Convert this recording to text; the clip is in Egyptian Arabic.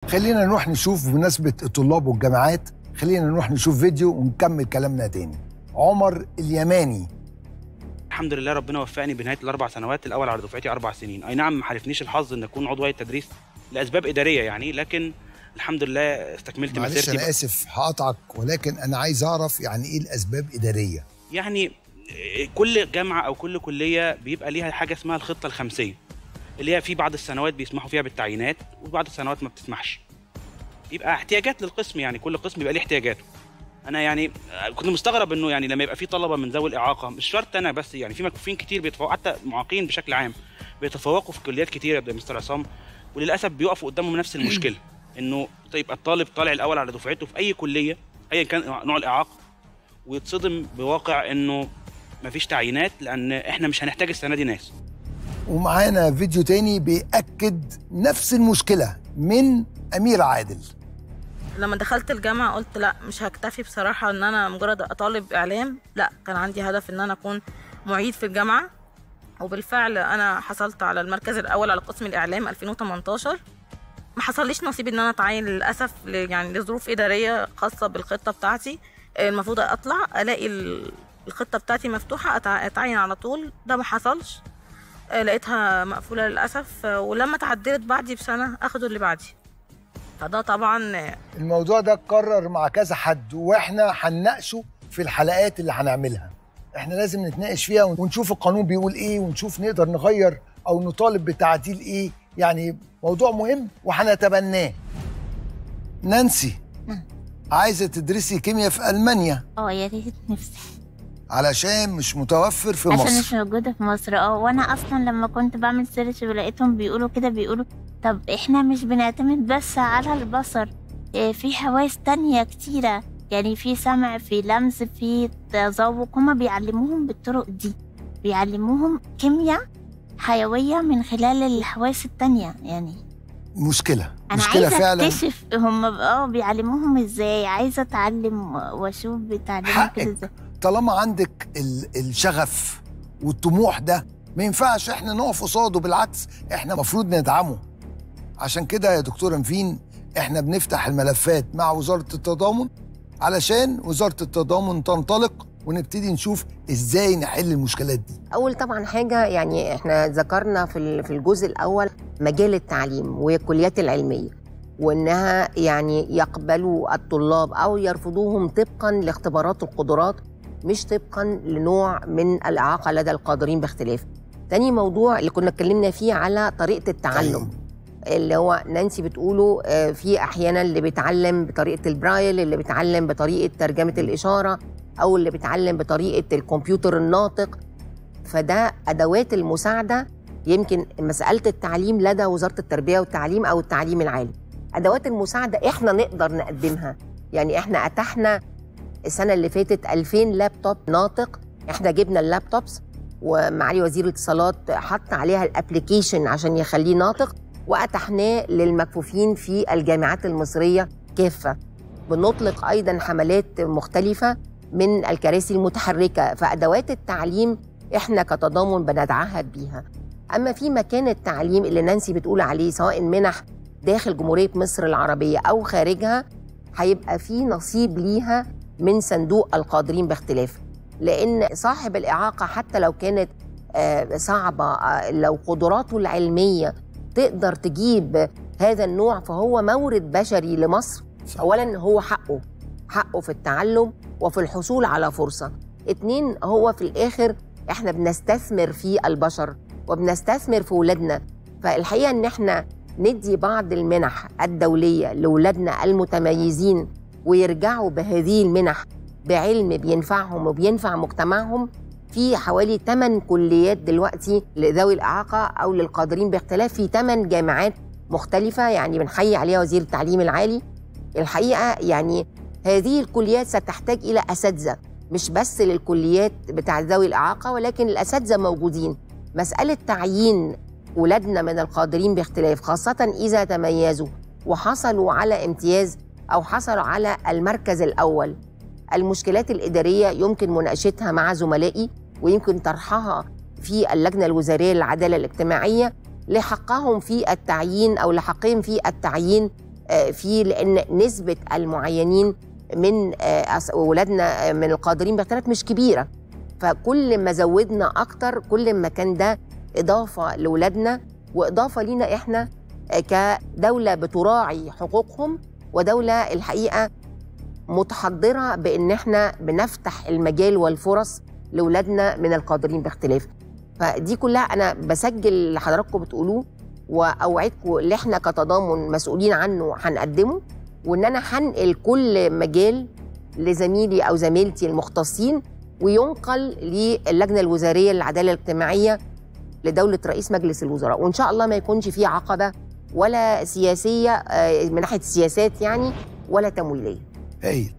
خلينا نروح نشوف بمناسبة الطلاب والجامعات خلينا نروح نشوف فيديو ونكمل كلامنا تاني عمر اليماني الحمد لله ربنا وفقني بنهايه الاربع سنوات الاول على دفعتي اربع سنين اي نعم ما حالفنيش الحظ ان اكون عضو هيئه تدريس لاسباب اداريه يعني لكن الحمد لله استكملت معلش مسيرتي أنا آسف هقطعك ولكن أنا عايز أعرف يعني إيه الأسباب إدارية يعني كل جامعه او كل كليه بيبقى ليها حاجه اسمها الخطه الخمسيه اللي هي في بعض السنوات بيسمحوا فيها بالتعيينات وبعض السنوات ما بتسمحش يبقى احتياجات للقسم يعني كل قسم بيبقى ليه احتياجاته انا يعني كنت مستغرب انه يعني لما يبقى في طلبه من ذوي الاعاقه مش شرط انا بس يعني في مكفوفين كتير بيتفوقوا حتى معاقين بشكل عام بيتفوقوا في كليات كتيره زي مستر عصام وللاسف بيقفوا قدامهم نفس المشكله انه يبقى الطالب طالع الاول على دفعته في اي كليه ايا كان نوع الاعاقه ويتصدم بواقع انه مفيش تعيينات لان احنا مش هنحتاج السنه دي ناس ومعانا فيديو تاني بيأكد نفس المشكلة من أمير عادل لما دخلت الجامعة قلت لا مش هكتفي بصراحة ان انا مجرد اطالب اعلام لا كان عندي هدف ان انا اكون معيد في الجامعة وبالفعل انا حصلت على المركز الاول على قسم الاعلام 2018 ما حصليش نصيب ان انا اتعين للاسف ل- يعني لظروف اداريه خاصه بالخطه بتاعتي المفروض اطلع الاقي ال- الخطه بتاعتي مفتوحه أتع- اتعين على طول ده ما حصلش آه، لقيتها مقفوله للاسف آه، ولما تعدلت بعدي بسنه اخدوا اللي بعدي فده طبعا آه، الموضوع ده اتكرر مع كذا حد واحنا هنناقشه في الحلقات اللي هنعملها احنا لازم نتناقش فيها ونشوف القانون بيقول ايه ونشوف نقدر نغير او نطالب بتعديل ايه يعني موضوع مهم وهنتبناه نانسي عايزه تدرسي كيمياء في المانيا اه يا ريت نفسي علشان مش متوفر في عشان مصر مش موجودة في مصر اه وانا اصلا لما كنت بعمل سيرش ولقيتهم بيقولوا كده بيقولوا طب احنا مش بنعتمد بس على البصر إيه في حواس تانية كتيرة يعني في سمع في لمس في تذوق هما بيعلموهم بالطرق دي بيعلموهم كيمياء حيوية من خلال الحواس التانية يعني مشكله انا مشكله عايزة فعلا اكتشف هم اه بيعلموهم ازاي عايزة اتعلم واشوف بيتعلموا حقك. كده ازاي طالما عندك ال- الشغف والطموح ده ما ينفعش احنا نقف قصاده بالعكس احنا المفروض ندعمه عشان كده يا دكتور انفين احنا بنفتح الملفات مع وزارة التضامن علشان وزارة التضامن تنطلق ونبتدي نشوف ازاي نحل المشكلات دي اول طبعا حاجه يعني احنا ذكرنا في ال- في الجزء الاول مجال التعليم والكليات العلميه وانها يعني يقبلوا الطلاب او يرفضوهم طبقا لاختبارات القدرات مش طبقا لنوع من الاعاقه لدى القادرين باختلاف تاني موضوع اللي كنا اتكلمنا فيه على طريقه التعلم اللي هو نانسي بتقوله آه، في احيانا اللي بيتعلم بطريقه البرايل اللي بيتعلم بطريقه ترجمه الاشاره او اللي بيتعلم بطريقه الكمبيوتر الناطق فده ادوات المساعده يمكن مساله التعليم لدى وزاره التربيه والتعليم او التعليم العالي ادوات المساعده احنا نقدر نقدمها يعني احنا اتحنا السنه اللي فاتت 2000 لابتوب ناطق احنا جبنا اللابتوبس ومعالي وزير الاتصالات حط عليها الابلكيشن عشان يخليه ناطق واتحناه للمكفوفين في الجامعات المصريه كافه بنطلق ايضا حملات مختلفه من الكراسي المتحركه فادوات التعليم احنا كتضامن بنتعهد بيها اما في مكان التعليم اللي نانسي بتقول عليه سواء منح داخل جمهوريه مصر العربيه او خارجها هيبقى في نصيب ليها من صندوق القادرين باختلاف لان صاحب الاعاقه حتى لو كانت آه، صعبه آه، لو قدراته العلميه تقدر تجيب هذا النوع فهو مورد بشري لمصر اولا هو حقه حقه في التعلم وفي الحصول على فرصه اتنين هو في الاخر احنا بنستثمر في البشر وبنستثمر في ولادنا فالحقيقه ان احنا ندي بعض المنح الدوليه لاولادنا المتميزين ويرجعوا بهذه المنح بعلم بينفعهم وبينفع مجتمعهم في حوالي 8 كليات دلوقتي لذوي الاعاقه او للقادرين باختلاف في 8 جامعات مختلفه يعني بنحيي عليها وزير التعليم العالي الحقيقه يعني هذه الكليات ستحتاج الى اساتذه مش بس للكليات بتاع ذوي الاعاقه ولكن الاساتذه موجودين مساله تعيين ولادنا من القادرين باختلاف خاصه اذا تميزوا وحصلوا على امتياز او حصلوا على المركز الاول المشكلات الاداريه يمكن مناقشتها مع زملائي ويمكن طرحها في اللجنه الوزاريه للعداله الاجتماعيه لحقهم في التعيين او لحقهم في التعيين آه، فيه لان نسبه المعينين من آه، أس- ولادنا آه، من القادرين باختلاف مش كبيره فكل ما زودنا اكتر كل ما كان ده اضافه لاولادنا واضافه لينا احنا آه، كدوله بتراعي حقوقهم ودوله الحقيقه متحضره بان احنا بنفتح المجال والفرص لاولادنا من القادرين باختلاف فدي كلها انا بسجل اللي حضراتكم بتقولوه واوعدكم اللي احنا كتضامن مسؤولين عنه هنقدمه وان انا هنقل كل مجال لزميلي او زميلتي المختصين وينقل للجنه الوزاريه للعداله الاجتماعيه لدوله رئيس مجلس الوزراء وان شاء الله ما يكونش فيه عقبه ولا سياسيه آه، من ناحيه السياسات يعني ولا تمويليه هايل